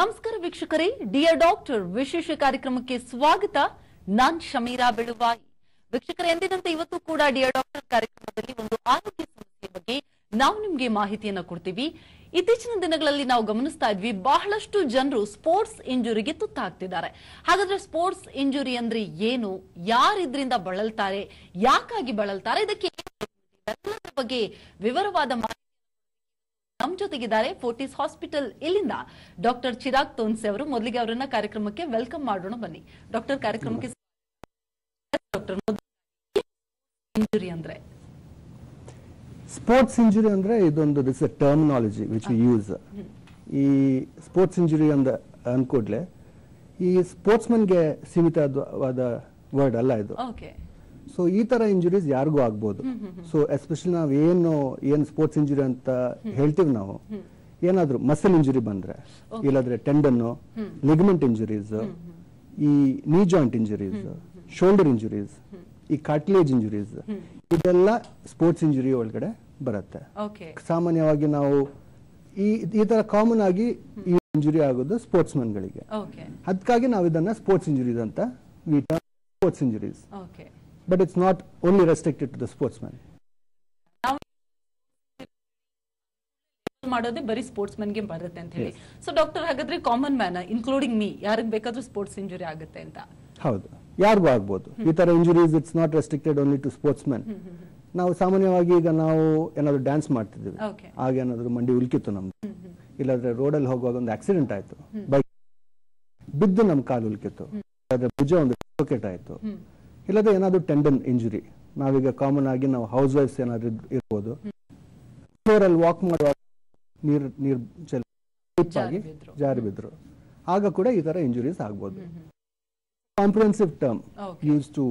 ನಮಸ್ಕಾರ ವೀಕ್ಷಕರೇ dear doctor ವಿಶೇಷ ಕಾರ್ಯಕ್ರಮಕ್ಕೆ ಸ್ವಾಗತ ನಾನ್ ಶಮೀರಾ ಬೆಳುವಾಯಿ ವೀಕ್ಷಕರೇ ಎಂದಿನಂತೆ ಇವತ್ತು ಕೂಡ ಡಿಯರ್ ಡಾಕ್ಟರ್ ಕಾರ್ಯಕ್ರಮದಲ್ಲಿ ಒಂದು ಆರೋಗ್ಯ ಸಮಸ್ಯೆ ಬಗ್ಗೆ ನಾವು ನಿಮ್ಗೆ ಮಾಹಿತಿಯನ್ನ ಕೊಡ್ತೀವಿ ಇತ್ತೀಚಿನ ದಿನಗಳಲ್ಲಿ ನಾವು ಗಮನಿಸ್ತಾ ಇದ್ವಿ ಬಹಳಷ್ಟು ಜನರು ಸ್ಪೋರ್ಟ್ಸ್ ಇಂಜುರಿಗೆ ತುತ್ತಾಗ್ತಿದ್ದಾರೆ ಹಾಗಾದ್ರೆ ಸ್ಪೋರ್ಟ್ಸ್ ಇಂಜುರಿ ಅಂದ್ರೆ ಏನು ಯಾರಿದ್ರಿಂದ ಬಳಲ್ತಾರೆ ಯಾಕಾಗಿ ಬಳಲ್ತಾರೆ ಇದಕ್ಕೆ ಏನು ಎಲ್ಲದರ ಬಗ್ಗೆ ವಿವರವಾದ ಮಾಹಿತಿ ನಮ್ ಜೊತೆಗಿದ್ದಾರೆ ಫೋರ್ಟಿಸ್ ಹಾಸ್ಪಿಟಲ್ ಇಲ್ಲಿಂದ ಡಾಕ್ಟರ್ ಚಿರಾಗ್ ತೋನ್ಸೆ ಅವರು ಮೊದಲಿಗೆ ಅವರನ್ನ ಕಾರ್ಯಕ್ರಮಕ್ಕೆ ವೆಲ್ಕಮ್ ಮಾಡೋಣ ಬನ್ನಿ ಡಾಕ್ಟರ್ ಕಾರ್ಯಕ್ರಮಕ್ಕೆ ಡಾಕ್ಟರ್ ಇಂಜುರಿ ಅಂದ್ರೆ ಸ್ಪೋರ್ಟ್ಸ್ ಇಂಜುರಿ ಅಂದ್ರೆ ಇದೊಂದು this a terminology which we use ಈ ಸ್ಪೋರ್ಟ್ಸ್ ಇಂಜುರಿ ಅಂದ ಅನ್ಕೂಡ್ಲೆ ಈ ಸ್ಪೋರ್ಟ್ಸ್ಮನ್ಗೆ ಸೀಮಿತವಾದ ವರ್ಡ್ ಅಲ್ಲ ಇದು ಓಕೆ ಸೊ ಈ ತರ ಇಂಜುರೀಸ್ ಯಾರಿಗೂ ಆಗ್ಬೋದು ಸೊ ಎಸ್ಪೆಷಲಿ ನಾವು ಏನು ಏನ್ ಸ್ಪೋರ್ಟ್ಸ್ ಇಂಜುರಿ ಅಂತ ಹೇಳ್ತೀವಿ ನಾವು ಏನಾದ್ರೂ ಮಸಲ್ ಇಂಜುರಿ ಬಂದ್ರೆ ಇಲ್ಲಾದ್ರೆ ಟೆಂಡನ್ ಲಿಗಮೆಂಟ್ ಇಂಜುರೀಸ್ ಈ knee joint injuries shoulder injuries ಈ ಕಾರ್ಟಿಲೇಜ್ ಇಂಜುರೀಸ್ ಇದೆಲ್ಲ ಸ್ಪೋರ್ಟ್ಸ್ ಇಂಜುರಿ ಒಳಗಡೆ ಬರುತ್ತೆ ಓಕೆ ಸಾಮಾನ್ಯವಾಗಿ ನಾವು ಈ ಈ ತರ ಕಾಮನ್ ಆಗಿ ಈ ಇಂಜುರಿ ಆಗೋದು ಸ್ಪೋರ್ಟ್ಸ್ ಗಳಿಗೆ ಓಕೆ ಅದಕ್ಕಾಗಿ ನಾವು ಇದನ್ನ ಸ್ಪೋರ್ಟ್ಸ್ ಇಂಜುರೀಸ್ ಅಂತ we sports injuries okay but it's not only restricted to the sportsman. ಮಾಡೋದೇ ಬರೀ ಸ್ಪೋರ್ಟ್ಸ್ ಗೆ ಬರುತ್ತೆ ಅಂತ ಹೇಳಿ ಸೊ ಡಾಕ್ಟರ್ ಹಾಗಾದ್ರೆ ಕಾಮನ್ ಮ್ಯಾನ್ ಇನ್ಕ್ಲೂಡಿಂಗ್ ಮೀ ಯಾರಿಗ್ ಬೇಕಾದ್ರೂ ಸ್ಪೋರ್ಟ್ಸ್ ಇಂಜುರಿ ಆಗುತ್ತೆ ಅಂತ ಹೌದು ಯಾರಿಗೂ ಆಗ್ಬೋದು ಈ ತರ injuries it's not restricted only to sports men ನಾವು ಸಾಮಾನ್ಯವಾಗಿ ಈಗ ನಾವು ಏನಾದ್ರು ಡ್ಯಾನ್ಸ್ ಮಾಡ್ತಿದ್ದೀವಿ ಓಕೆ ಆಗ ಏನಾದ್ರು ಮಂಡಿ ಉಲ್ಕಿತ್ತು ನಮ್ದು ಇಲ್ಲಾಂದ್ರೆ ರೋಡಲ್ಲಿ ಹೋಗುವಾಗ ಒಂದು ಆಕ್ಸಿಡೆಂಟ್ ಆಯ್ತು ಬೈಕ್ ಬಿದ್ದು ನಮ್ ಕಾಲು ಉಲ್ಕಿತ್ತು ಇಲ್ಲಾಂದ್ರೆ ಭುಜ ಒಂದು ಡಿಸ್ಲೊಕೇಟ್ ಆಯ್ತು ಇಲ್ಲದ್ರೆ ಏನಾದ್ರು ಟೆಂಡನ್ ಇಂಜುರಿ ನಾವೀಗ ಕಾಮನ್ ಆಗಿ ನಾವು ಹೌಸ್ ವೈಫ್ಸ್ ಏನಾದ್ರು ಇದ್- ಇರ್ಬೋದು ಫ್ಲೋರ್ ಅಲ್ಲಿ ವಾಕ್ ಮಾಡುವಾಗ ನೀರ್ ನೀರ್ ಚೆಲ್ slip ಆಗಿ ಬಿದ್ರು. ಜಾರಿ ಬಿದ್ರು ಆಗ ಕೂಡ ಈ ತರ ಇಂಜುರೀಸ್ ಆಗ್ಬೋದು comprehensive term okay use to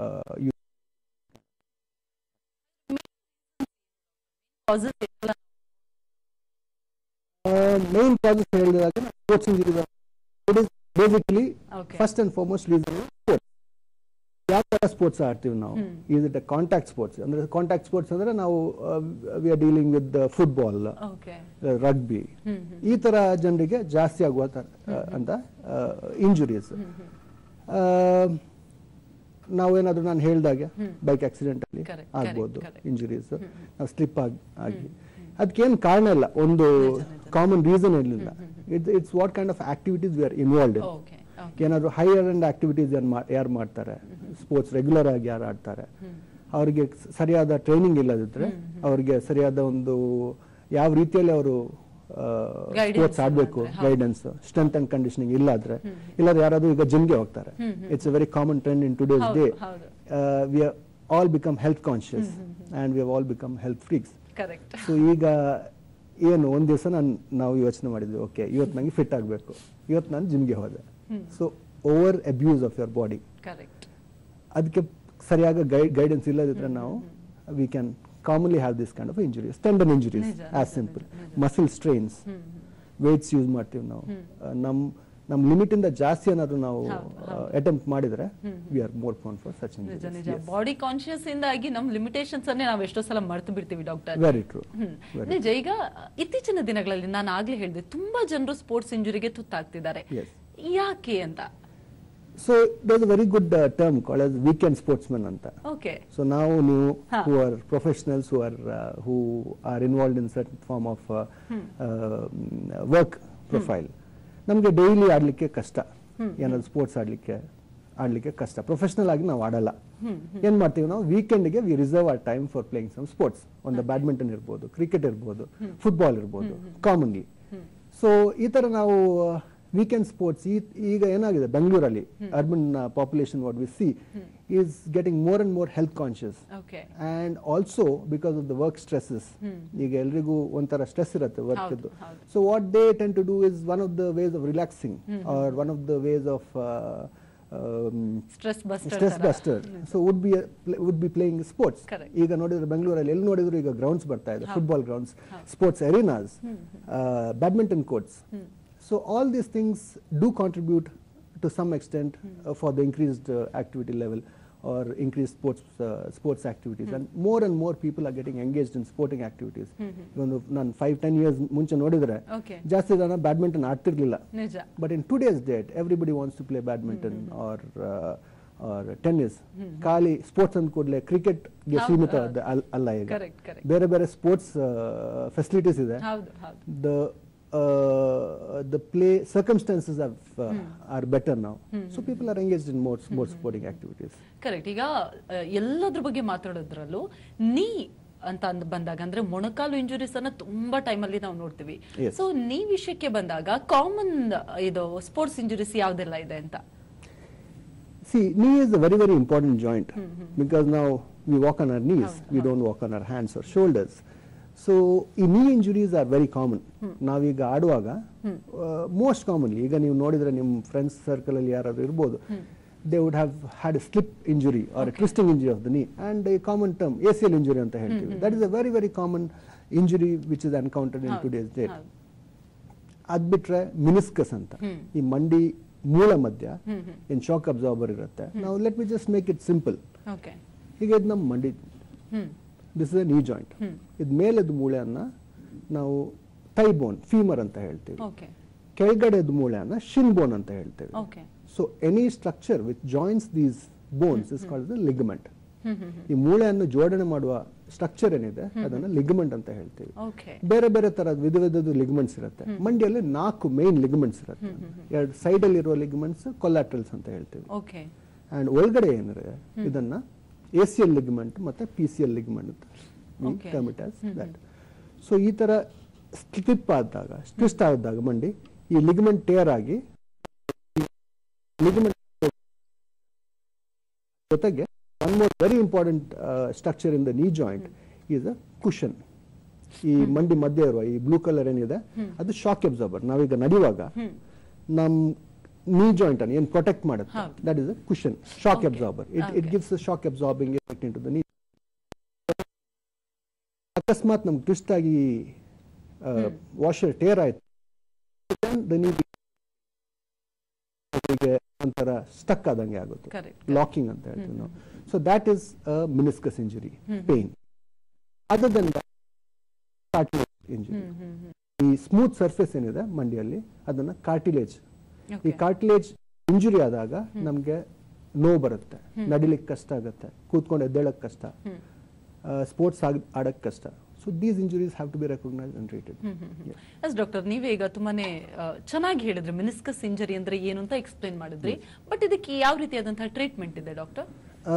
main causes ಹೇಳಿದಾಗ sports injuries basically okay first and foremost reason sports ಯಾವ ತರ ಸ್ಪೋರ್ಟ್ಸ್ ಆಡ್ತೀವಿ ನಾವು ಈಸ್ ಇಟ್ ಕಾಂಟ್ಯಾಕ್ಟ್ ಸ್ಪೋರ್ಟ್ಸ್ ಅಂದ್ರೆ ಕಾಂಟ್ಯಾಕ್ಟ್ ಸ್ಪೋರ್ಟ್ಸ್ ಅಂದ್ರೆ ನಾವು we are dealing with football okay rugby ಈ ತರ ಜನರಿಗೆ ಜಾಸ್ತಿ ಆಗುವ ತರ- ಆ, ಅಂತ ಇಂಜುರೀಸ್ ನಾವೇನಾದ್ರೂ ನಾನು ಹೇಳ್ದಾಗೆ ಬೈಕ್ ಆಕ್ಸಿಡೆಂಟ್ ಅಲ್ಲಿ Correct, ಆಗ್ಬೋದು correct, correct. ಇಂಜುರೀಸ್ ನಾವು ಸ್ಲಿಪ್ ಆಗಿ ಆಗಿ ಅದಕ್ಕೇನು ಕಾರಣ ಇಲ್ಲ ಒಂದು ಕಾಮನ್ ರೀಸನ್ ಇರಲಿಲ್ಲ it's what kind of activities we are involve in okay ಏನಾದ್ರು ಹೈಯರ್ ಅಂಡ್ ಆಕ್ಟಿವಿಟೀಸ್ ಯಾರು ಮಾಡ್ತಾರೆ ಸ್ಪೋರ್ಟ್ಸ್ ರೆಗ್ಯುಲರ್ ಆಗಿ ಯಾರು ಆಡ್ತಾರೆ ಅವರಿಗೆ ಸರಿಯಾದ ಟ್ರೈನಿಂಗ್ ಇಲ್ಲದಿದ್ರೆ ಅವರಿಗೆ ಸರಿಯಾದ ಒಂದು ಯಾವ ರೀತಿಯಲ್ಲಿ ಅವರು Guidance ಸ್ಪೋರ್ಟ್ಸ್ ಆಡಬೇಕು ಗೈಡೆನ್ಸ್ ಸ್ಟ್ರೆಂತ್ ಅಂಡ್ ಕಂಡೀಷನಿಂಗ್ ಇಲ್ಲಾದ್ರೆ ಇಲ್ಲಾದ್ರೆ ಯಾರಾದ್ರೂ ಈಗ ಜಿಮ್ಗೆ ಹೋಗ್ತಾರೆ it's a very common trend in today's ಹೌದು, ಡೇ ಹೌದು. We all become health conscious and we all become health freaks correct so ಈಗ ಏನು ಒಂದ್ ದಿವಸ ನಾನು ನಾವು ಯೋಚನೆ ಮಾಡಿದ್ವಿ ಓಕೆ ಇವತ್ತು ನಂಗೆ ಫಿಟ್ ಆಗಬೇಕು ಇವತ್ತು ನಾನು ಜಿಮ್ಗೆ ಹೋದೆ so over abuse of your body correct ಅದಕ್ಕೆ ಸರಿಯಾದ ಗೈಡೆನ್ಸ್ ಇಲ್ಲದಿದ್ರೆ ನಾವು we can commonly have this kind of injuries tendon injuries ನಿಜ, as simple muscle strains weights use ಮಾಡ್ತೀವಿ ನಾವು ಆ, ನಮ್ ನಮ್ ಲಿಮಿಟ್ ಇಂದ ಜಾಸ್ತಿ ಏನಾದ್ರು ನಾವು ಅಟೆಂಪ್ಟ್ ಮಾಡಿದ್ರೆ we are more prone for such ನಿಜ ನಿಜ ಬಾಡಿ ಕಾನ್ಶಿಯಸ್ ಇಂದಾಗಿ ನಮ್ ಲಿಮಿಟೇಷನ್ಸ್ ಅನ್ನೇ ನಾವು ಎಷ್ಟೋ ಸಲ ಮರ್ತು ಬಿಡ್ತೀವಿ ಡಾಕ್ಟರ್ ವೆರಿ ಟ್ರೂ ಹ್ಮ್. ನಿಜ ಈಗ ಇತ್ತೀಚಿನ ದಿನಗಳಲ್ಲಿ ನಾನು ಆಗ್ಲೇ ಹೇಳಿದೆ ತುಂಬಾ ಜನರು ಸ್ಪೋರ್ಟ್ಸ್ ಇಂಜುರಿಗೆ ತುತ್ತಾಗ್ತಿದ್ದಾರೆ Yes. ಯಾಕೆ ಅಂತ so there very good term call as weekend sportsman ಅಂತ okay So now new Huh. who are professionals who are uh, who are involved in certain form of uh, uh, work profile. ನಮಗೆ daily ಆಡ್ಲಿಕ್ಕೆ ಕಷ್ಟ ಏನಾದ್ರು sports ಆಡ್ಲಿಕ್ಕೆ ಆಡ್ಲಿಕ್ಕೆ ಕಷ್ಟ professional ಆಗಿ ನಾವು ಆಡಲ್ಲ ಏನ್ ಮಾಡ್ತೀವಿ ನಾವು ವೀಕೆಂಡ್ಗೆ we reserve our time for playing some sports ಒಂದು ಬ್ಯಾಡ್ಮಿಂಟನ್ ಇರ್ಬೋದು ಕ್ರಿಕೆಟ್ ಇರ್ಬೋದು ಫುಟ್ಬಾಲ್ ಇರ್ಬೋದು ಕಾಮನ್ಲಿ ಸೊ ಈ ತರ ನಾವು ವೀಕೆಂಡ್ ಸ್ಪೋರ್ಟ್ಸ್ ಈಗ ಏನಾಗಿದೆ ಬೆಂಗಳೂರಲ್ಲಿ urban population what we see is getting more and more health conscious okay and also because of the work stresses ಈಗ ಎಲ್ರಿಗೂ ಒಂಥರ ಸ್ಟ್ರೆಸ್ ಇರುತ್ತೆ ವರ್ಕ್ ಹೌದು, ಇದ್ದು ಹೌದು. So what they tend to do is one of the ways of relaxing or one of the ways of stress buster stress buster so would be would be playing sports Correct. ಈಗ ನೋಡಿದ್ರೆ ಬೆಂಗಳೂರಲ್ಲಿ ಎಲ್ಲಿ ನೋಡಿದ್ರು ಈಗ grounds ಬರ್ತಾ ಇದೆ football grounds sports arenas badminton courts so all these things do contribute to some extent for the increased activity level or increase sports uh, sports activities and more and more people are getting engaged in sporting activities ಒಂದು ನಾನು five ten years ಮುಂಚೆ ನೋಡಿದ್ರೆ okay ಜಾಸ್ತಿ ಜನ badminton ಆಡ್ತಿರ್ಲಿಲ್ಲ ನಿಜ but in today's date everybody wants to play badminton or or tennis ಖಾಲಿ sports ಅಂದ ಕೂಡಲೇ ಕ್ರಿಕೆಟ್ಗೆ ಹೌದು, ಸೀಮಿತ ಹೌದು. ಅದ- ಅಲ್- ಅಲ್ಲ ಈಗ ಕರೆಕ್ಟ್ ಕರೆಕ್ಟ್ ಬೇರೆ ಬೇರೆ ಸ್ಪೋರ್ಟ್ಸ್ ಫೆಸಿಲಿಟೀಸ್ ಇದೆ ಹೌದು ಹೌದು the uh, the play circumstances have, uh, are better now. So people are engaged in more more sporting activities. Correct ಈಗ ಆ, ಎಲ್ಲದ್ರ ಬಗ್ಗೆ ಮಾತಾಡೋದ್ರಲ್ಲೂ ನೀ ಅಂತ ಅಂದ್ ಬಂದಾಗ ಅಂದ್ರೆ ಮೊಣಕಾಲು ಇಂಜುರೀಸ್ ಅನ್ನ ತುಂಬಾ ಟೈಮಲ್ಲಿ ನಾವು ನೋಡ್ತೀವಿ Yes. ಸೊ ನೀ ವಿಷಯಕ್ಕೆ ಬಂದಾಗ ಕಾಮನ್ ಇದು ಸ್ಪೋರ್ಟ್ಸ್ ಇಂಜುರೀಸ್ ಯಾವ್ದೆಲ್ಲ ಇದೆ ಅಂತ See, knee is a very very important joint because now we walk on our knees, ಹೌದು, we don't walk on our hands or shoulders. So ಈ knee injuries are very common ನಾವೀಗ ಆಡುವಾಗ most commonly ಈಗ ನೀವು ನೋಡಿದ್ರೆ ನಿಮ್ಮ friends circle ಅಲ್ಲಿ ಯಾರಾದ್ರೂ ಇರ್ಬೋದು they would have had a slip injury or twisting injury of the knee and a common term A C L injury ಅಂತ ಹೇಳ್ತೀವಿ that is a very very common injury which is encountered in today's date ಹೌದು. ಅದ್ ಬಿಟ್ರೆ ಮಿನಿಸ್ಕಸ್ ಅಂತ ಈ ಮಂಡಿ ಮೂಲ ಮಧ್ಯ ಏನ್ ಶಾಕ್ ಅಬ್ಸಾರ್ಬರ್ ಇರುತ್ತೆ ನಾವು let me just make it simple okay ಈಗ ಇದು ನಮ್ಮ ಮಂಡಿ hmm this is knee joint ಇದು ಮೇಲದ ಮೂಳೆಯನ್ನ ನಾವು ಥೈ ಬೋನ್ ಫೀಮರ್ ಅಂತ ಹೇಳ್ತೀವಿ ಓಕೆ ಕೆಳಗಡೆದ ಮೂಳೆಯನ್ನ ಶಿನ್ ಬೋನ್ ಅಂತ ಹೇಳ್ತೇವೆ okay so any structure which joints these bones is called the ligament hmm hmm ಈ ಮೂಳೆಯನ್ನು ಜೋಡಣೆ ಮಾಡುವ ಸ್ಟ್ರಕ್ಚರ್ ಏನಿದೆ ಅದನ್ನ ಲಿಗಮೆಂಟ್ ಅಂತ ಹೇಳ್ತೀವಿ ಓಕೆ ಬೇರೆ ಬೇರೆ ತರದ ವಿಧ ವಿಧದ ಲಿಗಮೆಂಟ್ಸ್ ಇರುತ್ತೆ ಮಂಡಿಯಲ್ಲಿ ನಾಲ್ಕು ಮೇನ್ ಲಿಗಮೆಂಟ್ಸ್ ಇರುತ್ತೆ ಎರಡು ಸೈಡ್ ಅಲ್ಲಿ ಇರುವ ಲಿಗಮೆಂಟ್ಸ್ ಕೊಲ್ಯಾಟ್ರಲ್ಸ್ ಅಂತ ಹೇಳ್ತೀವಿ ಓಕೆ ಅಂಡ್ ಒಳಗಡೆ ಏನಿದೆ ಇದನ್ನ ಎ ಸಿ ಎಲ್ ಲಿಗಮೆಂಟ್ ಮತ್ತೆ ಪಿ ಸಿ ಎಲ್ ಲಿಗಮೆಂಟ್ ಅಂತ Okay. ದಟ್ ಸೊ ಈ ತರ ಸ್ಲಿಪ್ ಆದಾಗ ಟ್ವಿಸ್ಟ್ ಆದಾಗ ಮಂಡಿ ಈ ಲಿಗಮೆಂಟ್ ಟೇರ್ ಆಗಿ ಲಿಗಮೆಂಟ್ ಜೊತೆಗೆ one more very important structure in the knee joint is a cushion ಈ ಮಂಡಿ ಮಧ್ಯೆ ಇರುವ ಈ ಬ್ಲೂ ಕಲರ್ ಏನಿದೆ ಅದು ಶಾಕ್ ಅಬ್ಸಾರ್ಬರ್ ನಾವೀಗ ನಡೆಯುವಾಗ ನಮ್ ನೀ ಜಾಯಿಂಟ್ ಅನ್ನು ಏನು ಪ್ರೊಟೆಕ್ಟ್ ಮಾಡುತ್ತೆ ಹೌದು. That is a cushion shock Okay. Absorber it it Okay. Gives shock absorbing effect into the knee ಅಕಸ್ಮಾತ್ ನಮ್ಗೆ ಟ್ವಿಸ್ಟ್ ಆಗಿ ವಾಷರ್ ಟೇರ್ ಆಯ್ತು ದ ನೀ ಒಂಥರ ಸ್ಟಕ್ ಆದಂಗೆ ಆಗುತ್ತೆ ಕರೆಕ್ಟ್ ಲಾಕಿಂಗ್ ಅಂತ ಹೇಳ್ತೀವಿ ನಾವು so that is meniscus injury pain other than cartilage injury hmm hmm hmm ಈ ಸ್ಮೂತ್ ಸರ್ಫೇಸ್ ಏನಿದೆ ಮಂಡಿಯಲ್ಲಿ ಅದನ್ನ ಕಾರ್ಟಿಲೇಜ್ ಈ ಓಕೆ ಕಾರ್ಟಿಲೇಜ್ ಇಂಜುರಿ ಆದಾಗ ನಮ್ಗೆ ನೋವು ಬರುತ್ತೆ ನಡಿಲಿಕ್ಕೆ ಕಷ್ಟ ಆಗುತ್ತೆ ಕೂತ್ಕೊಂಡು ಎದ್ದೇಳಕ್ ಕಷ್ಟ ಹ್ಮ್ ಸ್ಪೋರ್ಟ್ಸ್ ಆಡಕ್ ಕಷ್ಟ so these injuries have to be recognise and treated yes doctor ನೀವೇ ಈಗ ತುಂಬಾನೇ ಆ, ಚೆನ್ನಾಗಿ ಹೇಳಿದ್ರಿ ಮಿನಿಸ್ಕಸ್ ಇಂಜರಿ ಅಂದ್ರೆ ಏನು ಅಂತ ಎಕ್ಸ್ಪ್ಲೈನ್ ಮಾಡಿದ್ರಿ ಬಟ್ ಇದಕ್ಕೆ ಯಾವ ರೀತಿಯಾದಂತಹ ಟ್ರೀಟ್ಮೆಂಟ್ ಇದೆ doctor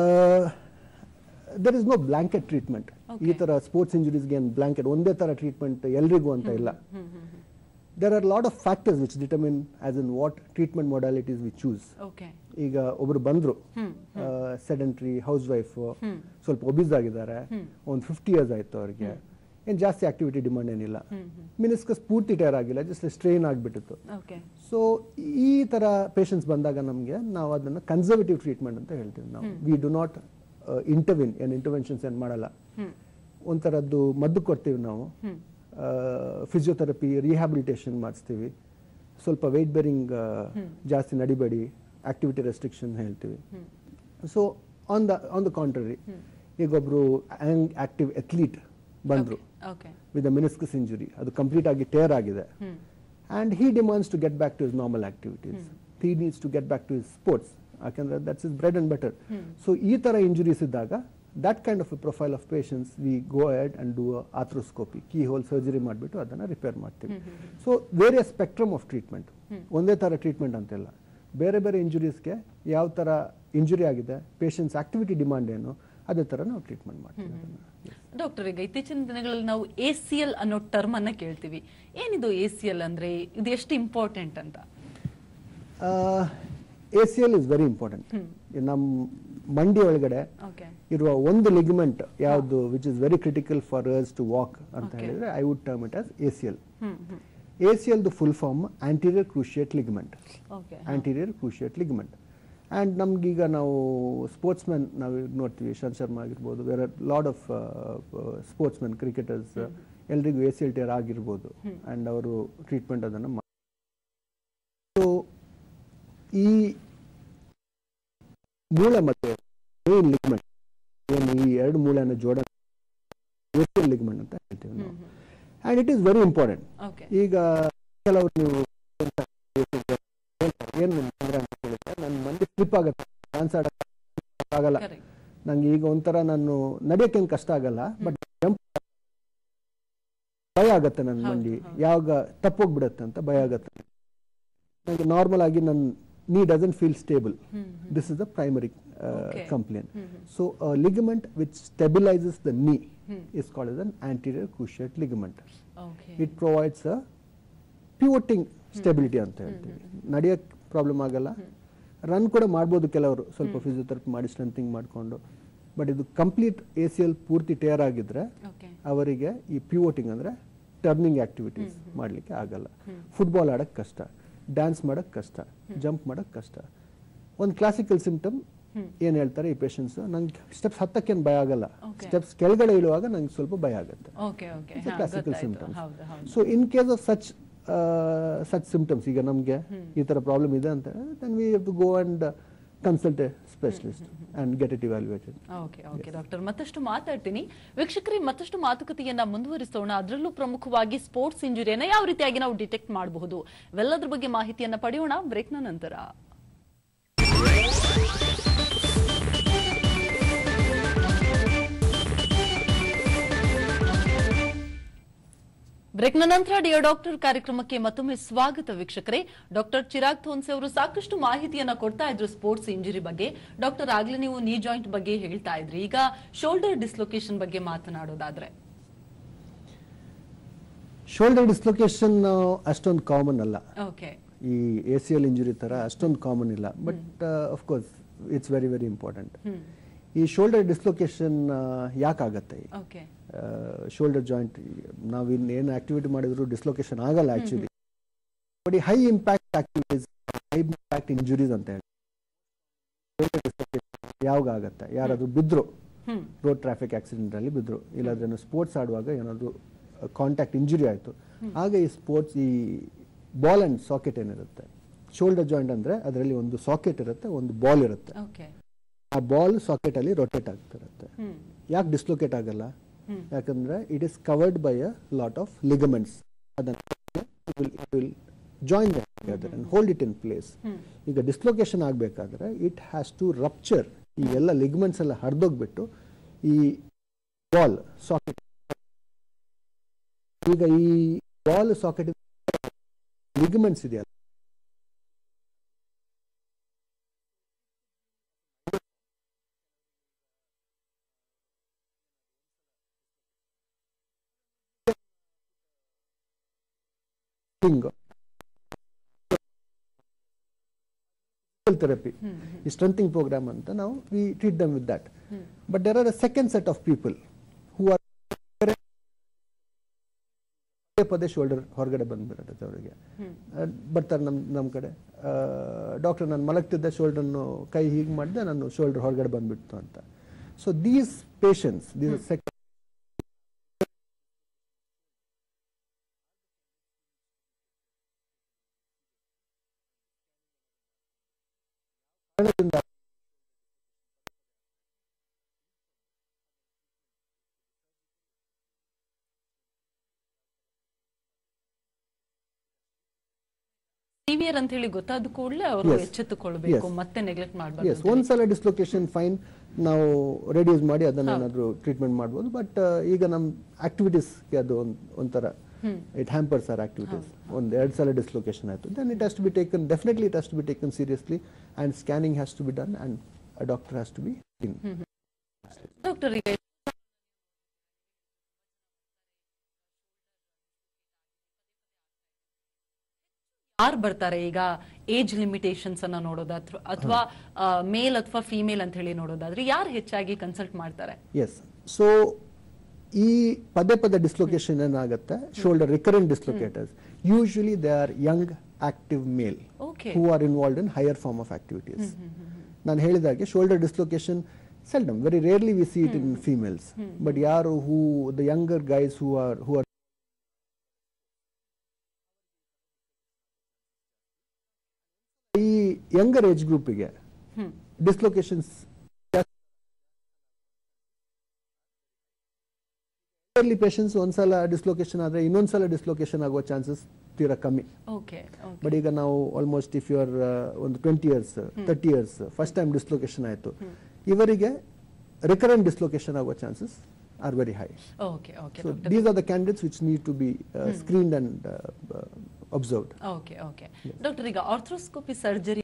there is no blanket treatment ಈ Okay. ತರ ಸ್ಪೋರ್ಟ್ಸ್ ಇಂಜುರೀಸ್ಗೆ ಏನು ಬ್ಲಾಂಕೆಟ್ ಒಂದೇ ತರ ಟ್ರೀಟ್ಮೆಂಟ್ ಎಲ್ರಿಗೂ ಅಂತ ಇಲ್ಲ there are lot of factors which determine us in what treatment modalities we choose okay ಈಗ ಒಬ್ರು ಬಂದ್ರು ಹ್ಮ್ ಸೆಡೆಂಟ್ರಿ ಹೌಸ್ ವೈಫ್ ಸ್ವಲ್ಪ ಒಬಿಸ್ ಆಗಿದ್ದಾರೆ ಒಂದು ಫಿಫ್ಟಿ ಇಯರ್ಸ್ ಆಯ್ತು ಅವ್ರಿಗೆ ಏನ್ ಜಾಸ್ತಿ ಆಕ್ಟಿವಿಟಿ ಡಿಮಾಂಡ್ ಏನಿಲ್ಲ ಮಿನಿಸ್ಕಸ್ ಪೂರ್ತಿ ಟೈರ್ ಆಗಿಲ್ಲ ಜಸ್ಟ್ ಸ್ಟ್ರೈನ್ ಆಗಿಬಿಟ್ಟಿತ್ತು ಓಕೆ ಸೊ ಈ ತರ ಪೇಷಂಟ್ಸ್ ಬಂದಾಗ ನಮಗೆ ನಾವು ಅದನ್ನ ಕನ್ಸರ್ವೇಟಿವ್ ಟ್ರೀಟ್ಮೆಂಟ್ ಅಂತ ಹೇಳ್ತೀವಿ ನಾವು ವಿ ಡು ನಾಟ್ ಇಂಟರ್ವಿನ್ ಏನು ಇಂಟರ್ವೆನ್ಷನ್ಸ್ ಏನು ಮಾಡಲ್ಲ ಹ್ಮ್ ಒಂಥರದ್ದು ಮದ್ದು ಕೊಡ್ತೀವಿ ನಾವು ಫಿಸಿಯೋಥೆರಪಿ ರಿಹ್ಯಾಬಿಲಿಟೇಷನ್ ಮಾಡಿಸ್ತೀವಿ ಸ್ವಲ್ಪ ವೆಯ್ಟ್ ಬೇರಿಂಗ್ ಜಾಸ್ತಿ ನಡಿಬೇಡಿ ಆಕ್ಟಿವಿಟಿ ರೆಸ್ಟ್ರಿಕ್ಷನ್ ಹೇಳ್ತೀವಿ so on the on the contrary ಈಗ ಒಬ್ರು ಆಕ್ಟಿವ್ ಅಥ್ಲೀಟ್ ಬಂದ್ರು okay with a meniscus injury ಅದು ಕಂಪ್ಲೀಟ್ ಆಗಿ ಟೇರ್ ಆಗಿದೆ hmm and he demands to get back to his normal activities he needs to get back to his sports ಯಾಕಂದ್ರೆ that's his bread and butter so ಈ ತರ injuries ಇದ್ದಾಗ that kind of profile of patients we go ahead and do arthroscopy key hole surgery ಮಾಡಿಬಿಟ್ಟು ಅದನ್ನ repair ಮಾಡ್ತೀವಿ so various spectrum of treatment ಒಂದೇ ತರ treatment ಅಂತಿಲ್ಲ ಬೇರೆ ಬೇರೆ ಇಂಜುರೀಸ್ಗೆ ಯಾವ ತರ ಇಂಜುರಿ ಆಗಿದೆ ಪೇಷಂಟ್ಸ್ ಆಕ್ಟಿವಿಟಿ ಡಿಮಾಂಡ್ ಏನು ಅದೇ ತರ ನಾವು ಟ್ರೀಟ್ಮೆಂಟ್ ಮಾಡ್ತೀವಿ ಅದನ್ನ. ಡಾಕ್ಟರ್ ಈಗ ಇತ್ತೀಚಿನ ದಿನಗಳಲ್ಲಿ ನಾವು ಎ ಸಿ ಎಲ್ ಅನ್ನೋ ಟರ್ಮ್ ಅನ್ನ ಕೇಳ್ತೀವಿ ಏನಿದು ಎ ಸಿ ಎಲ್ ಅಂದ್ರೆ ಇದು ಎಷ್ಟು ಇಂಪಾರ್ಟೆಂಟ್ ಅಂತ A C L is very important ನಮ್ಮ ಮಂಡಿ ಒಳಗಡೆ ಓಕೆ ಇರುವ ಒಂದು ಲಿಗಮೆಂಟ್ ಯಾವುದು which is very critical for us to walk ಅಂತ Okay. ಹೇಳಿದ್ರೆ I would term it as A C L hmm hmm A C L the full form anterior cruciate ligament okay anterior cruciate ligament and ನಮ್ಗೀಗ ನಾವು sports man ನಾವು ಈಗ ನೋಡ್ತೀವಿ ಶಾಂತ್ ಶರ್ಮಾ ಆಗಿರ್ಬೋದು where are lot of sports man cricketers ಎಲ್ರಿಗೂ A C L tear ಆಗಿರ್ಬೋದು and ಅವರು treatment ಅದನ್ನು ಸೊ ಈ ಮೂಳೆ ಮಧ್ಯೆ ಮೇನ್ ಲಿಗ್ಮೆಂಟ್ ಏನು ಈ ಎರಡು ಮೂಳೆಯನ್ನು ಜೋಡಣೆ ಲಿಗ್ಮೆಂಟ್ ಅಂತ ಹೇಳ್ತೀವಿ ನಾವು and it is very important okay ಈಗ ಕೆಲವರು ನೀವು ಏನು ತೊಂದರೆ ಅಂತ ಕೇಳಿದ್ರೆ ನನ್ನ ಮಂದಿ ಸ್ಲಿಪ್ ಆಗುತ್ತೆ ಡ್ಯಾನ್ಸ್ ಆಗಲ್ಲ ಕರೆಕ್ಟ್ ನಂಗೆ ಈಗ ಒಂಥರ ನಾನು ನಡೆಯೋಕ್ಕೇನು ಕಷ್ಟ ಆಗಲ್ಲ ಬಟ್ ಜಂಪ್ ಭಯ ಆಗತ್ತೆ ನನ್ನ ಹೌದು, ಮಂಡಿ ಹೌದು. ಯಾವಾಗ ತಪ್ಪೋಗ್ಬಿಡತ್ತೆ ಅಂತ ಭಯ ಆಗತ್ತೆ ನನಗೆ ನಾರ್ಮಲ್ ಆಗಿ ನನ್ನ knee doesn't feel stable hmm this is the primary Okay. Complaint hmm hmm. So ligament which stabilises the knee hmm. is called as an anterior cruciate ligament. Okay It provides a pivoting stability ಅಂತ ಹೇಳ್ತೀವಿ ನಡೆಯೋಕ್ಕೆ problem ಆಗಲ್ಲ run ಕೂಡ ಮಾಡ್ಬೋದು ಕೆಲವರು ಸ್ವಲ್ಪ physiotherapy ಮಾಡಿ strengthening ಮಾಡಿಕೊಂಡು but ಇದು ಕಂಪ್ಲೀಟ್ ಎ ಸಿ ಎಲ್ ಪೂರ್ತಿ ಟೇರ್ ಆಗಿದ್ರೆ ಓಕೆ ಅವರಿಗೆ ಈ ಪಿವೋಟಿಂಗ್ ಅಂದ್ರೆ ಟರ್ನಿಂಗ್ ಆಕ್ಟಿವಿಟೀಸ್ ಮಾಡಲಿಕ್ಕೆ ಆಗಲ್ಲ ಫುಟ್ಬಾಲ್ ಆಡೋಕ್ಕೆ ಕಷ್ಟ ಡ್ಯಾನ್ಸ್ ಮಾಡೋಕ್ಕೆ ಕಷ್ಟ ಜಂಪ್ ಮಾಡೋಕ್ಕೆ ಕಷ್ಟ ಒಂದು ಕ್ಲಾಸಿಕಲ್ ಸಿಂಪ್ಟಮ್ ಏನು ಹೇಳ್ತಾರೆ ಈ ಪೇಷಂಟ್ಸ್ ನಂಗೆ ಸ್ಟೆಪ್ಸ್ ಹತ್ತಕ್ಕೇನು ಭಯ ಆಗಲ್ಲ Okay. ಸ್ಟೆಪ್ಸ್ ಕೆಳಗಡೆ ಇಳುವಾಗ ನಂಗೆ ಸ್ವಲ್ಪ ಭಯ ಆಗುತ್ತೆ okay okay It's a classical symptoms. ಹೌದು ಹೌದು so in case of such such symptoms ಈಗ ನಮಗೆ ಈ ಥರ ಪ್ರಾಬ್ಲಮ್ ಇದೆ ಅಂತ then we have to go and consult a specialist and get it evaluated okay okay doctor ಮತ್ತಷ್ಟು ಮಾತಾಡ್ತೀನಿ ವೀಕ್ಷಕರೇ ಮತ್ತಷ್ಟು ಮಾತುಕತೆಯನ್ನ ಮುಂದುವರಿಸೋಣ ಅದರಲ್ಲೂ ಪ್ರಮುಖವಾಗಿ ಸ್ಪೋರ್ಟ್ಸ್ ಇಂಜುರಿಯನ್ನ ಯಾವ ರೀತಿಯಾಗಿ ನಾವು ಡಿಟೆಕ್ಟ್ ಮಾಡಬಹುದು ಇವೆಲ್ಲದ್ರ ಬಗ್ಗೆ ಮಾಹಿತಿಯನ್ನ ಪಡೆಯೋಣ ಬ್ರೇಕ್ನ ನಂತರ ಬ್ರೇಕ್ನ ನಂತರ ಡಿಯರ್ ಡಾಕ್ಟರ್ ಕಾರ್ಯಕ್ರಮಕ್ಕೆ ಮತ್ತೊಮ್ಮೆ ಸ್ವಾಗತ ವೀಕ್ಷಕರೇ ಡಾಕ್ಟರ್ ಚಿರಾಗ್ ಥೋನ್ಸೆ ಅವರು ಸಾಕಷ್ಟು ಮಾಹಿತಿಯನ್ನ ಕೊಡ್ತಾ ಇದ್ರು ಸ್ಪೋರ್ಟ್ಸ್ ಇಂಜುರಿ ಬಗ್ಗೆ ಡಾಕ್ಟರ್ ಆಗ್ಲೇ ನೀವು ನೀ ಜಾಯಿಂಟ್ ಬಗ್ಗೆ ಹೇಳ್ತಾ ಇದ್ರಿ ಈಗ ಶೋಲ್ಡರ್ ಡಿಸ್ಲೊಕೇಶನ್ ಬಗ್ಗೆ ಮಾತನಾಡೋದಾದ್ರೆ ಶೋಲ್ಡರ್ ಡಿಸ್ಲೊಕೇಶನ್ ಅಷ್ಟೊಂದು ಕಾಮನ್ ಅಲ್ಲ ಓಕೆ ಈ ಎ ಸಿ ಎಲ್ ಇಂಜುರಿ ಥರ ಅಷ್ಟೊಂದು ಕಾಮನ್ ಇಲ್ಲ but course it's very very important ಈ ಶೋಲ್ಡರ್ ಡಿಸ್ಲೊಕೇಶನ್ ಯಾಕಾಗತ್ತೆ ಓಕೆ ಶೋಲ್ಡರ್ ಜಾಯಿಂಟ್ ನಾವು ಏನು ಆಕ್ಟಿವಿಟಿ ಮಾಡಿದ್ರು ಡಿಸ್ಲೊಕೇಶನ್ ಆಗಲ್ಲ ಆಕ್ಚುಲಿ ಬಟ್ ಈ high impact activities high impact injuries ಅಂತ ಹೇಳಿ ಯಾವಾಗ ಆಗತ್ತೆ ಯಾರಾದ್ರೂ ಬಿದ್ರು ಹ್ಮ್ ರೋಡ್ ಟ್ರಾಫಿಕ್ ಆಕ್ಸಿಡೆಂಟ್ ಅಲ್ಲಿ ಬಿದ್ರು ಇಲ್ಲಾಂದ್ರೆ ಸ್ಪೋರ್ಟ್ಸ್ ಆಡುವಾಗ ಏನಾದ್ರು ಕಾಂಟ್ಯಾಕ್ಟ್ ಇಂಜುರಿ ಆಯ್ತು ಆಗ ಈ ಸ್ಪೋರ್ಟ್ಸ್ ಈ ಬಾಲ್ ಅಂಡ್ ಸಾಕೆಟ್ ಏನಿರುತ್ತೆ ಶೋಲ್ಡರ್ ಜಾಯಿಂಟ್ ಅಂದ್ರೆ ಅದರಲ್ಲಿ ಒಂದು ಸಾಕೆಟ್ ಇರುತ್ತೆ ಒಂದು ಬಾಲ್ ಇರುತ್ತೆ ಓಕೆ ಆ ಬಾಲ್ ಸಾಕೆಟ್ ಅಲ್ಲಿ ರೊಟೇಟ್ ಆಗ್ತಿರುತ್ತೆ ಹ್ಮ್ ಯಾಕೆ ಡಿಸ್ಲೊಕೇಟ್ ಆಗಲ್ಲ ಹ್ಮ್. ಯಾಕಂದ್ರೆ it is covered by a lot of ligaments ಅದನ್ನು join and hold it in place hmm ಈಗ ಡಿಸ್ಲೊಕೇಶನ್ ಆಗಬೇಕಾದ್ರೆ ಇಟ್ ಹ್ಯಾಸ್ ಟು ರಪ್ಚರ್ ಈ ಎಲ್ಲ ಲಿಗಮೆಂಟ್ಸ್ ಎಲ್ಲ ಹರಿದೋಗ್ಬಿಟ್ಟು ಈ ಬಾಲ್ ಸಾಕೆಟ್ ಈಗ ಈ ಬಾಲ್ ಸಾಕೆಟ್ ಲಿಗಮೆಂಟ್ಸ್ ಇದೆಯಲ್ಲ ಹಿಂಗ್ ಥೆರಪಿ ಹ್ಮ್ ಈ ಸ್ಟ್ರೆಂಥಿಂಗ್ ಪ್ರೋಗ್ರಾಮ್ ಅಂತ ನಾವು we treat them with that hmm but there are a second set of people who are ಪದೇ ಪದೇ ಶೋಲ್ಡರ್ ಹೊರಗಡೆ ಬಂದ್ಬಿಡುತ್ತೆ ಅವರಿಗೆ ಹ್ಮ್ ಬರ್ತಾರೆ ನಮ್ಮ ನಮ್ಮ ಕಡೆ ಡಾಕ್ಟರ್ ನಾನು ಮಲಗ್ತಿದ್ದೆ ಶೋಲ್ಡರ್ನು ಕೈ ಹೀಗೆ ಮಾಡಿದೆ ನಾನು ಶೋಲ್ಡರ್ ಹೊರಗಡೆ ಬಂದ್ಬಿಡ್ತು ಅಂತ so these patients these second ಕಾರಣದಿಂದ ಸಿವಿಯರ್ ಅಂತ ಹೇಳಿ ಗೊತ್ತಾದ ಕೂಡಲೇ ಅವರು Yes. ಎಚ್ಚೆತ್ತುಕೊಳ್ಬೇಕು Yes. ಮತ್ತೆ ನೆಗ್ಲೆಕ್ಟ್ ಎಸ್ ಮಾಡಬಾರ್ದು ಒಂದ್ಸಲ ಡಿಸ್ಲೊಕೇಶನ್ ಫೈನ್ ನಾವು ರೆಡ್ಯೂಸ್ ಮಾಡಿ ಅದನ್ನ ಏನಾದ್ರು ಟ್ರೀಟ್ಮೆಂಟ್ ಮಾಡ್ಬೋದು ಬಟ್ ಈಗ ನಮ್ಮ ಆಕ್ಟಿವಿಟೀಸ್ಗೆ ಅದು ಒಂದ್- ಒಂಥರ hmm it hampers our activities ಒಂದು ಎರಡು ಸಲ ಡಿಸ್ಲೊಕೇಶನ್ ಆಯಿತು then it has to be taken definitely it has to be taken seriously and scanning has to be done and a doctor has to be in doctor ಈಗ ಯಾರು ಬರ್ತಾರೆ ಈಗ age limitations ಅನ್ನ ನೋಡೋದಾದ್ರು ಅಥವಾ ಮೇಲ್ ಅಥವಾ ಫಿಮೇಲ್ ಅಂತ ಹೇಳಿ ನೋಡೋದಾದ್ರೆ ಯಾರು ಹೆಚ್ಚಾಗಿ ಕನ್ಸಲ್ಟ್ ಮಾಡ್ತಾರೆ ಎಸ್ ಸೊ ಈ ಪದೇ ಪದೇ ಡಿಸ್ಲೊಕೇಶನ್ ಏನಾಗುತ್ತೆ shoulder recurrent dislocators usually they are young active male okay who are involved in higher form of activities ನಾನು ಹೇಳಿದಾಗೆ shoulder dislocation seldom very rarely we see it in females but ಯಾರು who the younger guys who are who are ಈ younger age ಗ್ರೂಪಿಗೆ hmm dislocations elderly patients ಒಂದ್ಸಲ dislocation ಆದ್ರೆ ಇನ್ನೊಂದ್ಸಲ dislocation ಆಗುವ chances ತೀರಾ ಕಮ್ಮಿ ಓಕೆ ಓಕೆ ಬಟ್ ಈಗ ನಾವು ಆಲ್ಮೋಸ್ಟ್ ಇಫ್ ಯು ಆರ್ ಒಂದು twenty years thirty years first time dislocation ಆಯಿತು ಇವರಿಗೆ ರಿಕರೆಂಟ್ ಡಿಸ್ಲೊಕೇಶನ್ ಆಗುವ chances are very high okay okay so these are the candidates which need to be screened and observed okay okay doctor ಈಗ arthroscopy surgery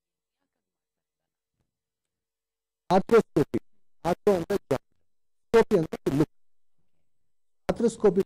arthroscopy arthro ಅಂದ್ರೆ scopy ಅಂದ್ರೆ look arthroscopy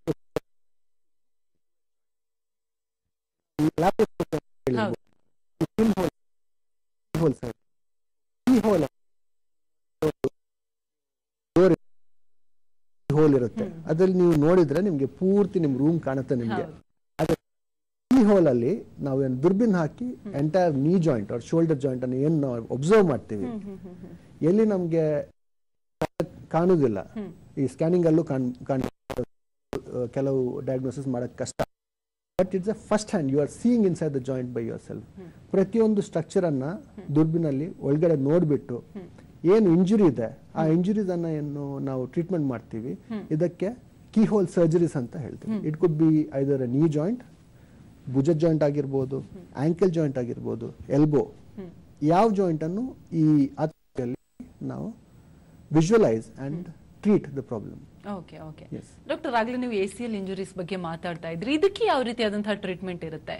hole ಇರುತ್ತೆ ಅದ್ರಲ್ಲಿ ನೀವು ನೋಡಿದ್ರೆ ನಿಮ್ಗೆ ಪೂರ್ತಿ ನಿಮ್ ರೂಮ್ ಕಾಣುತ್ತೆ ನಿಮ್ಗೆ ಹೌದು. ಈ ಹೋಲ್ ಅಲ್ಲಿ ನಾವು ಏನು ದುರ್ಬಿನ್ ಹಾಕಿ ಎಂಟೈರ್ ನೀ ಜಾಯಿಂಟ್ ಅವ್ರ ಶೋಲ್ಡರ್ ಜಾಯಿಂಟ್ ಅನ್ನು ಏನು ನಾವು ಒಬ್ಸರ್ವ್ ಮಾಡ್ತೀವಿ ಎಲ್ಲಿ ನಮ್ಗೆ ಕಾಣುದಿಲ್ಲ ಈ ಸ್ಕ್ಯಾನಿಂಗ್ ಅಲ್ಲೂ ಕಾಣ್ ಕಾಣ್ ಆ, ಕೆಲವು ಡಯಾಗ್ನೋಸಿಸ್ ಮಾಡಕ್ ಕಷ್ಟ but it's a first hand you are seeing inside the joint by yourself ಪ್ರತಿಯೊಂದು ಸ್ಟ್ರಕ್ಚರ್ ಅನ್ನ ದುರ್ಬಿನಲ್ಲಿ ಒಳಗಡೆ ನೋಡ್ಬಿಟ್ಟು ಏನು ಇಂಜುರಿ ಇದೆ ಆ ಇಂಜುರೀಸ್ ಅನ್ನ ಏನು ನಾವು ಟ್ರೀಟ್ಮೆಂಟ್ ಮಾಡ್ತೀವಿ ಇದಕ್ಕೆ ಕೀ ಹೋಲ್ ಸರ್ಜರೀಸ್ ಅಂತ ಹೇಳ್ತೀವಿ ಇಟ್ ಕುಡ್ ಬಿ ಐದರ್ ನೀ ಜಾಯಿಂಟ್ ಭುಜ ಜಾಯಿಂಟ್ ಆಗಿರ್ಬೋದು ಆಂಕಲ್ ಜಾಯಿಂಟ್ ಆಗಿರ್ಬೋದು ಎಲ್ಬೋ ಯಾವ ಜಾಯಿಂಟ್ ಅನ್ನು ಈ ಆತಂಕದಲ್ಲಿ ನಾವು visualise and treat the problem okay okay yes doctor ಆಗ್ಲೇ ನೀವು ಎ ಸಿ ಎಲ್ ಇಂಜುರೀಸ್ ಬಗ್ಗೆ ಮಾತಾಡ್ತಾ ಇದ್ರಿ ಇದಕ್ಕೆ ಯಾವ ರೀತಿಯಾದಂತಹ ಟ್ರೀಟ್ಮೆಂಟ್ ಇರುತ್ತೆ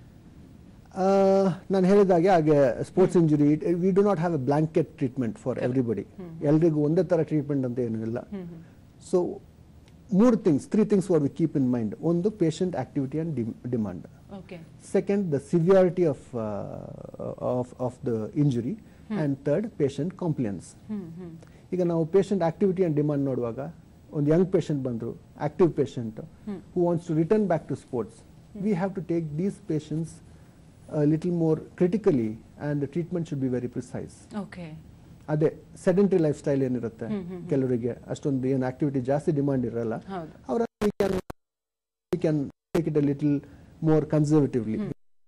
ನಾನು ಹೇಳಿದಾಗೆ ಹಾಗೆ sports injury we do not have a blanket treatment for everybody ಎಲ್ರಿಗೂ ಒಂದೇ ತರ ಟ್ರೀಟ್ಮೆಂಟ್ ಅಂತ ಏನೂ ಇಲ್ಲ ಸೊ ಮೂರು things three things what we keep in mind ಒಂದು patient activity and demand okay second the severity of uh, of of the injury and third patient compliance ಈಗ ನಾವು ಪೇಷಂಟ್ ಆಕ್ಟಿವಿಟಿ ಅಂಡ್ ಡಿಮಾಂಡ್ ನೋಡುವಾಗ ಒಂದು young patient ಬಂದ್ರು active patient who wants to return back to sports we have to take these patients little more critically and treatment should be very precise okay ಅದೇ sedentary lifestyle ಏನಿರುತ್ತೆ ಕೆಲವರಿಗೆ ಅಷ್ಟೊಂದು ಏನು activity ಜಾಸ್ತಿ demand ಇರಲ್ಲ ಹೌದು ಅವರ we can we can take it a little more conservatively.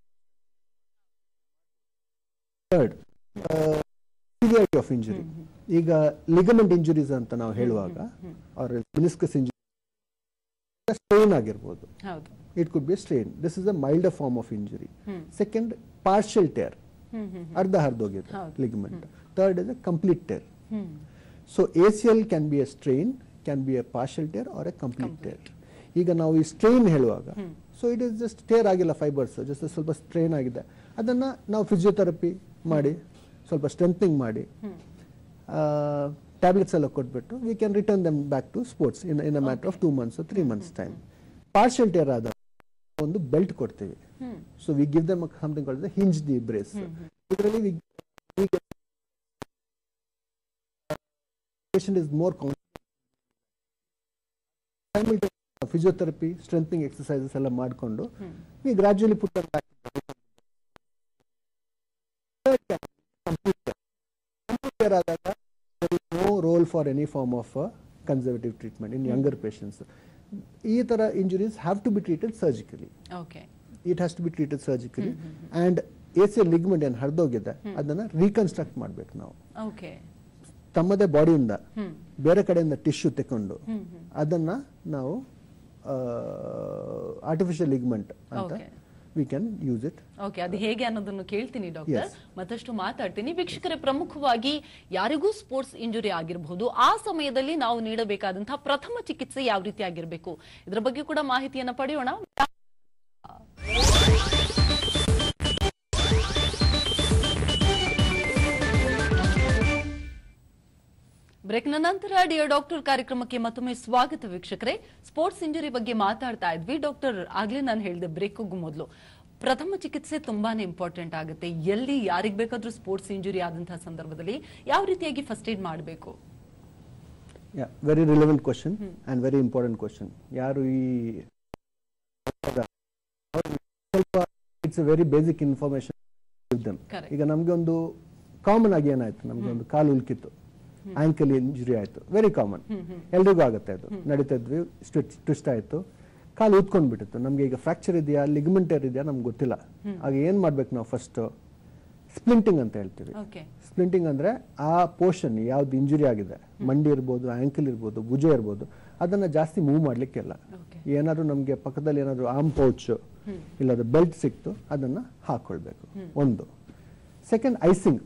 Third, uh, severity of injury. ಈಗ ಲಿಗಮೆಂಟ್ ಇಂಜುರೀಸ್ ಅಂತ ನಾವು ಹೇಳುವಾಗ ಅವ್ರ ಮಿನಿಸ್ಕಸ್ ಇಂಜುರಿ ಸ್ಟ್ರೈನ್ ಆಗಿರ್ಬೋದು ಹೌದು it could be strain this is a mild form of injury hmm. Second partial tear hmm hmm ಅರ್ಧ ಹರಿದೋಗಿದೆ ಹೌದು. Ligament third is a complete tear hmm so ACL can be a strain can be a partial tear or a complete tear ಈಗ ನಾವು ಈ strain ಹೇಳುವಾಗ so it is just tear ಆಗಿಲ್ಲ fibres just ಸ್ವಲ್ಪ strain ಆಗಿದೆ ಅದನ್ನ ನಾವು physiotherapy ಮಾಡಿ ಸ್ವಲ್ಪ ಸ್ಟ್ರೆಂಥಿಂಗ್ ಮಾಡಿ ಟ್ಯಾಬ್ಲೆಟ್ಸ್ ಎಲ್ಲ ಕೊಟ್ಬಿಟ್ಟು we can return them back to sports in in a matter of two months three months time partial tear ಆದ ಒಂದು ಬೆಲ್ಟ್ ಕೊಡ್ತೀವಿ hmm so we give them something called hinge the brace ಇದರಲ್ಲಿ patient is more physiotherapy strengthening exercises ಎಲ್ಲ ಮಾಡಿಕೊಂಡು we gradually put back computer ಆದಾಗ no role for any form of conservative treatment in younger patients ಈ ತರ injuries have to be treated surgically okay it has to be treated surgically and A C ligament ಏನು ಹರಿದೋಗಿದೆ ಅದನ್ನ reconstruct ಮಾಡ್ಬೇಕು ನಾವು okay ತಮ್ಮದೇ ಬಾಡಿಯಿಂದ ಹ್ಮ್ ಬೇರೆ ಕಡೆಯಿಂದ ಟಿಶ್ಯೂ ತಕೊಂಡು ಹ್ಮ್ ಹ್ಮ್ ಅದನ್ನ ನಾವು ಆರ್ಟಿಫಿಷಿಯಲ್ ಲಿಗ್ಮೆಂಟ್ ಅಂತ Okay. We can use it okay ಅದು ಹೇಗೆ ಅನ್ನೋದನ್ನು ಕೇಳ್ತೀನಿ ಡಾಕ್ಟರ್ Yes. ಮತ್ತಷ್ಟು ಮಾತಾಡ್ತೀನಿ ವೀಕ್ಷಕರೇ ಪ್ರಮುಖವಾಗಿ ಯಾರಿಗೂ ಸ್ಪೋರ್ಟ್ಸ್ ಇಂಜುರಿ ಆಗಿರಬಹುದು ಆ ಸಮಯದಲ್ಲಿ ನಾವು ನೀಡಬೇಕಾದಂತಹ ಪ್ರಥಮ ಚಿಕಿತ್ಸೆ ಯಾವ ರೀತಿ ಆಗಿರಬೇಕು ಇದರ ಬಗ್ಗೆ ಕೂಡ ಮಾಹಿತಿಯನ್ನ ಪಡೆಯೋಣ ಬ್ರೇಕ್ನ ನಂತರ ಡಿಯರ್ ಡಾಕ್ಟರ್ ಕಾರ್ಯಕ್ರಮಕ್ಕೆ ಮತ್ತೊಮ್ಮೆ ಸ್ವಾಗತ ವೀಕ್ಷಕರೇ ಸ್ಪೋರ್ಟ್ಸ್ ಇಂಜುರಿ ಬಗ್ಗೆ ಮಾತಾಡ್ತಾ ಇದ್ವಿ ಡಾಕ್ಟರ್ ಆಗ್ಲೇ ನಾನು ಹೇಳಿದೆ ಬ್ರೇಕ್ಗೂ ಮೊದಲು ಪ್ರಥಮ ಚಿಕಿತ್ಸೆ ತುಂಬಾನೇ ಇಂಪಾರ್ಟೆಂಟ್ ಆಗುತ್ತೆ ಎಲ್ಲಿ ಯಾರಿಗ್ ಬೇಕಾದ್ರೂ ಸ್ಪೋರ್ಟ್ಸ್ ಇಂಜುರಿ ಆದಂತಹ ಸಂದರ್ಭದಲ್ಲಿ ಯಾವ ರೀತಿಯಾಗಿ ಫಸ್ಟ್ ಏಡ್ ಮಾಡಬೇಕು very relevant question and very important question ಯಾರು ಈ ಸ್ವಲ್ಪ it's very basic information Correct. ಈಗ ನಮ್ಗೆ ಒಂದು ಕಾಮನ್ ಆಗಿ ಏನಾಯ್ತು ನಮ್ಗೆ ಒಂದು ಕಾಲು ಉಲ್ಕಿತ್ತು ಆಂಕಲ್ ಇಂಜುರಿ ಆಯ್ತು ವೆರಿ ಕಾಮನ್ ಎಲ್ರಿಗೂ ಆಗುತ್ತೆ ಅದು ನಡೀತಾ ಇದ್ವಿ ಟ್ವಿಸ್ಟ್ ಆಯ್ತು ಕಾಲು ಊದ್ಕೊಂಡ್ ಬಿಟ್ಟಿತ್ತು ನಮ್ಗೆ ಈಗ ಫ್ರಾಕ್ಚರ್ ಇದೆಯಾ ಲಿಗಮೆಂಟರ್ ಇದೆಯಾ ನಮ್ಗೆ ಗೊತ್ತಿಲ್ಲ ಆಗ ಏನ್ ಮಾಡ್ಬೇಕು ನಾವು ಫಸ್ಟ್ ಸ್ಪ್ಲಿಂಟಿಂಗ್ ಅಂತ ಹೇಳ್ತೀವಿ ಓಕೆ ಸ್ಪ್ಲಿಂಟಿಂಗ್ ಅಂದ್ರೆ ಆ ಪೋರ್ಷನ್ ಯಾವ್ದು ಇಂಜುರಿ ಆಗಿದೆ ಮಂಡಿ ಇರ್ಬೋದು ಆಂಕಲ್ ಇರ್ಬೋದು ಭುಜ ಇರ್ಬೋದು ಅದನ್ನ ಜಾಸ್ತಿ ಮೂವ್ ಮಾಡ್ಲಿಕ್ಕಿಲ್ಲ ಓಕೆ ಏನಾದ್ರು ನಮಗೆ ಪಕ್ಕದಲ್ಲಿ ಏನಾದ್ರು ಆರ್ಮ್ ಪೌಚ್ ಇಲ್ಲದ ಬೆಲ್ಟ್ ಸಿಕ್ತು ಅದನ್ನ ಹಾಕೊಳ್ಬೇಕು ಒಂದು ಸೆಕೆಂಡ್ ಐಸಿಂಗ್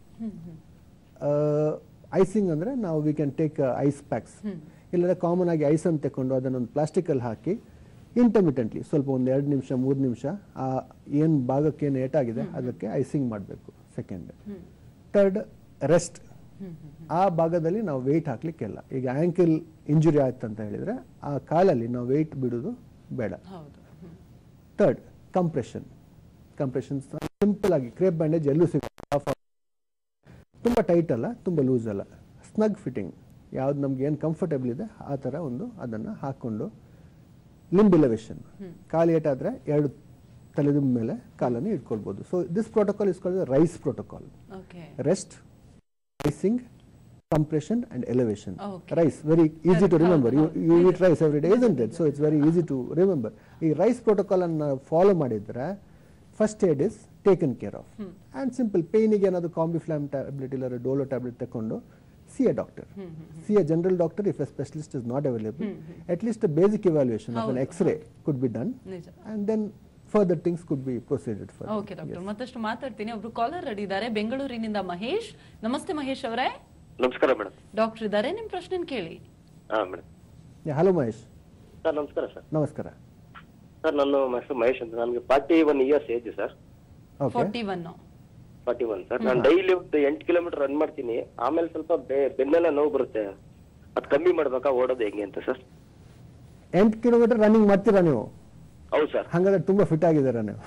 ಐಸಿಂಗ್ ಅಂದ್ರೆ ನಾವು we can take ice packs ಇಲ್ಲದ್ರೆ ಕಾಮನ್ ಆಗಿ ಐಸ್ ಅಂತ ತಕೊಂಡು ಅದನ್ನೊಂದು ಪ್ಲಾಸ್ಟಿಕ್ ಅಲ್ಲಿ ಹಾಕಿ ಇಂಟರ್ಮಿಟೆಂಟ್ಲಿ ಸ್ವಲ್ಪ ಒಂದು ಎರಡು ನಿಮಿಷ ಮೂರು ನಿಮಿಷ ಆ ಏನು ಭಾಗಕ್ಕೆ ಏನು ಏಟಾಗಿದೆ ಅದಕ್ಕೆ ಐಸಿಂಗ್ ಮಾಡಬೇಕು ಸೆಕೆಂಡ್ ಥರ್ಡ್ ರೆಸ್ಟ್ ಆ ಭಾಗದಲ್ಲಿ ನಾವು ವೆಯ್ಟ್ ಹಾಕ್ಲಿಕ್ಕೆಲ್ಲ ಈಗ ಆಂಕಲ್ ಇಂಜುರಿ ಆಯ್ತು ಅಂತ ಹೇಳಿದ್ರೆ ಆ ಕಾಲಲ್ಲಿ ನಾವು ವೆಯ್ಟ್ ಬಿಡೋದು ಬೇಡ ಹೌದು ಹ್ಮ್. ಥರ್ಡ್ ಕಂಪ್ರೆಷನ್ ಕಂಪ್ರೆಷನ್ ಸಿಂಪಲ್ ಆಗಿ ಕ್ರೇಪ್ ಬ್ಯಾಂಡೇಜ್ ಎಲ್ಲೂ ಸಿಗುತ್ತೆ ತುಂಬ ಟೈಟ್ ಅಲ್ಲ ತುಂಬ ಲೂಸ್ ಅಲ್ಲ ಸ್ನಗ್ ಫಿಟ್ಟಿಂಗ್ ಯಾವ್ದು ನಮ್ಗೆ ಏನು ಕಂಫರ್ಟೇಬಲ್ ಇದೆ ಆ ಥರ ಒಂದು ಅದನ್ನು ಹಾಕ್ಕೊಂಡು ಲಿಂಬ್ ಇಲವೇಷನ್ ಕಾಲು ಏಟಾದ್ರೆ ಎರಡು ತಲೆದುಂಬ ಮೇಲೆ ಕಾಲನ್ನು ಇಟ್ಕೊಳ್ಬೋದು so this protocol is called RICE protocol okay rest raising compression and elevation Okay. rice very easy to Correct. remember you, ಹೌದು, you ಹೌದು. eat rice every day isn't it so it's very easy to remember ಈ RICE protocol ಅನ್ನು follow ಮಾಡಿದ್ರೆ first aid is taken care of and simple ಪೇನಿಗೆ ಏನಾದ್ರು Combiflam tablet ಇಲ್ಲ Dolo tablet ತಕೊಂಡು see a doctor see a general doctor if a specialist is not available at least basic evaluation of ಅನ್ ಹೌದು, X ray could be done ನಿಜ and then further things could be proceeded for okay doctor ಮತ್ತಷ್ಟು ಮಾತಾಡ್ತೀನಿ ಒಬ್ರು caller ready ಇದ್ದಾರೆ ಬೆಂಗಳೂರಿನಿಂದ ಮಹೇಶ್ ನಮಸ್ತೆ ಮಹೇಶ್ ಅವರೇ ನಮಸ್ಕಾರ ಮೇಡಮ್ ಡಾಕ್ಟರ್ ಇದ್ದಾರೆ ನಿಮ್ ಪ್ರಶ್ನೆ ಕೇಳಿ ಹಾ ಮೇಡಮ್ ಹಲೋ ಮಹೇಶ್ ಸರ್ ನಮಸ್ಕಾರ ಸರ್ ನಮಸ್ಕಾರ ಸರ್ ನನ್ನ ಹೆಸರು ಮಹೇಶ್ ಅಂತ ನನಗೆ forty one years age sir okay forty one forty one sir ನಾನು ಡೈಲಿ ಒಂದು ಎಂಟು ಕಿಲೋಮೀಟರ್ ರನ್ ಮಾಡ್ತೀನಿ ಆಮೇಲೆ ಸ್ವಲ್ಪ ಬೆ- ಬೆನ್ನೆಲ್ಲ ನೋವು ಬರುತ್ತೆ ಅದು ಕಮ್ಮಿ ಮಾಡ್ಬೇಕಾ ಓಡೋದು ಹೆಂಗೆ ಅಂತ ಸರ್ ಎಂಟು ಕಿಲೋಮೀಟರ್ ರನ್ನಿಂಗ್ ಮಾಡ್ತೀರಾ ನೀವು ಹೌದು ಸರ್ ಹಾಗಾದ್ರೆ ತುಂಬಾ ಫಿಟ್ ಆಗಿದ್ದೀರಾ ನೀವು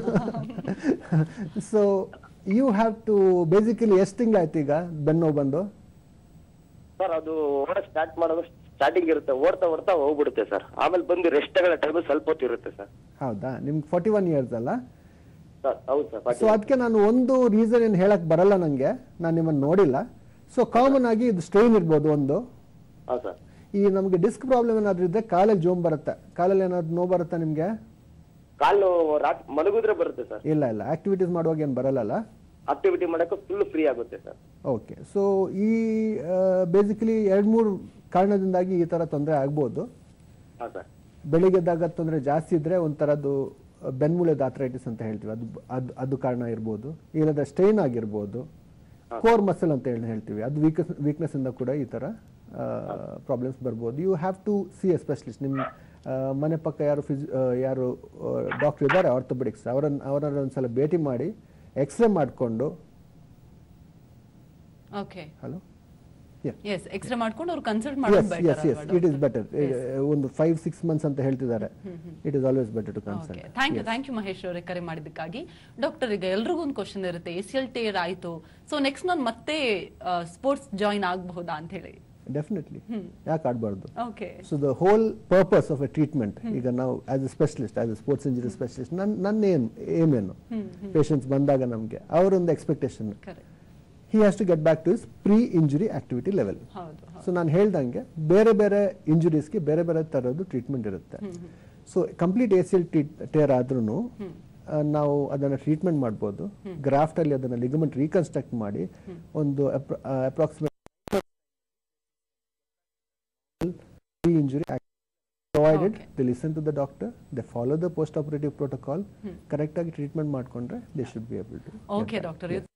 so you have to basically ಎಷ್ಟು ತಿಂಗಳಾಯ್ತು ಈಗ ಬೆನ್ನು ಬಂದು ಸರ್ ಅದು ಓಡ ಸ್ಟಾರ್ಟ್ ಮಾಡೋದು ಸ್ಟಾರ್ಟಿಂಗ್ ಇರುತ್ತೆ ಓಡ್ತಾ ಓಡ್ತಾ ಹೋಗ್ಬಿಡುತ್ತೆ ಸರ್ ಆಮೇಲೆ ಬಂದು ರೆಸ್ಟ್ ತಗೊಳ್ಳೋ ಟೈಮ್ ಸ್ವಲ್ಪ ಹೊತ್ತು ಇರುತ್ತೆ ಸರ್ ಹೌದಾ ನಿಮ್ಗೆ ಫಾರ್ಟಿ ಒನ್ ಇಯರ್ಸ್ ಅಲ್ಲ ಸರ್ ಹೌದು ಸರ್ ಸೊ ಅದಕ್ಕೆ ನಾನು ಒಂದು ರೀಸನ್ ಏನು ಹೇಳಕ್ ಬರಲ್ಲ ನನಗೆ ನಾನು ನಿಮ್ಮನ್ನು ನೋಡಿಲ್ಲ ಸೊ ಕಾಮನ್ ಆಗಿ ಇದು ಸ್ಟ್ರೈನ್ ಇರ್ಬೋದು ಒಂದು ಹಾಂ ಸರ್ ಈ ನಮಗೆ ಡಿಸ್ಕ್ ಪ್ರಾಬ್ಲಮ್ ಏನಾದ್ರು ಇದ್ರೆ ಕಾಲಲ್ಲಿ ಜೋಮ್ ಬರುತ್ತೆ ಕಾಲಲ್ಲಿ ಏನಾದ್ರು ನೋವು ಬರುತ್ತಾ ನಿಮಗೆ ಕಾಲು ರಾತ್ ಮಲಗಿದ್ರೆ ಬರುತ್ತೆ ಸರ್ ಇಲ್ಲ ಇಲ್ಲ ಆಕ್ಟಿವಿಟೀಸ್ ಮಾಡುವಾಗ ಏನು ಬರಲ್ಲ ಆಕ್ಟಿವಿಟಿ ಮಾಡೋಕೆ ಫುಲ್ ಫ್ರೀ ಆಗುತ್ತೆ ಸರ್ ಓಕೆ ಸೊ ಈ ಬೇಸಿಕಲಿ ಎರಡು ಮೂರು ಕಾರಣದಿಂದಾಗಿ ಈ ಥರ ತೊಂದರೆ ಆಗ್ಬೋದು ಹಾಂ ಸರ್ ಬೆಳಿಗ್ಗೆದಾಗ ತೊಂದರೆ ಜಾಸ್ತಿ ಇದ್ರೆ ಒಂಥರದ್ದು ಬೆನ್ಮೂಳೆ ಆಥರೈಟಿಸ್ ಅಂತ ಹೇಳ್ತೀವಿ ಅದು ಅದು ಅದು ಕಾರಣ ಇರ್ಬೋದು ಇಲ್ಲದ ಸ್ಟ್ರೈನ್ ಆಗಿರ್ಬೋದು ಕೋರ್ ಮಸಲ್ ಅಂತ ಹೇಳಿ ಹೇಳ್ತೀವಿ ಅದು ವೀಕ್ನೆಸ್ ವೀಕ್ನೆಸ್ ಇಂದ ಕೂಡ ಈ ತರ ಪ್ರಾಬ್ಲಮ್ಸ್ ಬರ್ಬೋದು you have to see a specialist ನಿಮ್ಮ ಆ, ಮನೆ ಪಕ್ಕ ಯಾರು ಫಿಸಿ ಯಾರು ಡಾಕ್ಟರ್ ಇದ್ದಾರೆ ಆರ್ಥೋಪೆಡಿಕ್ಸ್ ಅವರನ್ನ ಅವರನ್ನ ಒಂದ್ಸಲ ಭೇಟಿ ಮಾಡಿ ಎಕ್ಸ್ರೇ ಮಾಡಿಕೊಂಡು ಓಕೆ ಹಲೋ ಎಸ್ ಎಕ್ಸ್ರೇ ಮಾಡ್ಕೊಂಡು ಅವ್ರು ಕನ್ಸಲ್ಟ್ ಎಸ್ ಮಾಡೋದು yes yes it is better ಒಂದು ಫೈವ್ ಸಿಕ್ಸ್ ಮಂತ್ಸ್ ಅಂತ ಹೇಳ್ತಿದ್ದಾರೆ it is always better to consult thank you thank you Mahesh ಅವರೇ ಕರೆ ಮಾಡಿದ್ದಕ್ಕಾಗಿ ಡಾಕ್ಟರ್ ಈಗ ಎಲ್ರಿಗೂ ಒಂದು ಕ್ವಶನ್ ಇರುತ್ತೆ ಎಸ್ ಎಲ್ ಟೇರ್ ಆಯ್ತು ಸೊ ನೆಕ್ಸ್ಟ್ ನಾನು ಮತ್ತೆ ಸ್ಪೋರ್ಟ್ಸ್ ಜಾಯಿನ್ ಆಗಬಹುದಾ ಅಂತ ಹೇಳಿ ಡೆಫಿನೆಟ್ಲಿ ಯಾಕೆ ಆಡಬಾರ್ದು okay so the whole purpose of a treatment ಈಗ ನಾವು as a specialist as a sports injury specialist ನನ್ನ ನನ್ನ ಏನ್ ಏಮ್ ಏನು ಪೇಷಂಟ್ಸ್ ಬಂದಾಗ ನಮಗೆ ಅವರೊಂದು expectation correct he has to get back to his pre injury activity level ಹೌದು ಸೊ ನಾನು ಹೇಳ್ದಂಗೆ ಬೇರೆ ಬೇರೆ ಇಂಜುರೀಸ್ಗೆ ಬೇರೆ ಬೇರೆ ಥರದ್ದು ಟ್ರೀಟ್ಮೆಂಟ್ ಇರುತ್ತೆ so complete A C L tear ಆದ್ರೂ ನಾವು ಅದನ್ನು ಟ್ರೀಟ್ಮೆಂಟ್ ಮಾಡ್ಬೋದು ಗ್ರಾಫ್ಟ್ ಅಲ್ಲಿ ಅದನ್ನು ಲಿಗಮೆಂಟ್ ರೀಕನ್ಸ್ಟ್ರಕ್ಟ್ ಮಾಡಿ ಒಂದು approximate injury act- provided Okay. they listen to the doctor they follow the post operative protocol correct ಆಗಿ ಟ್ರೀಟ್ಮೆಂಟ್ ಮಾಡ್ಕೊಂಡ್ರೆ they should be able to okay doctor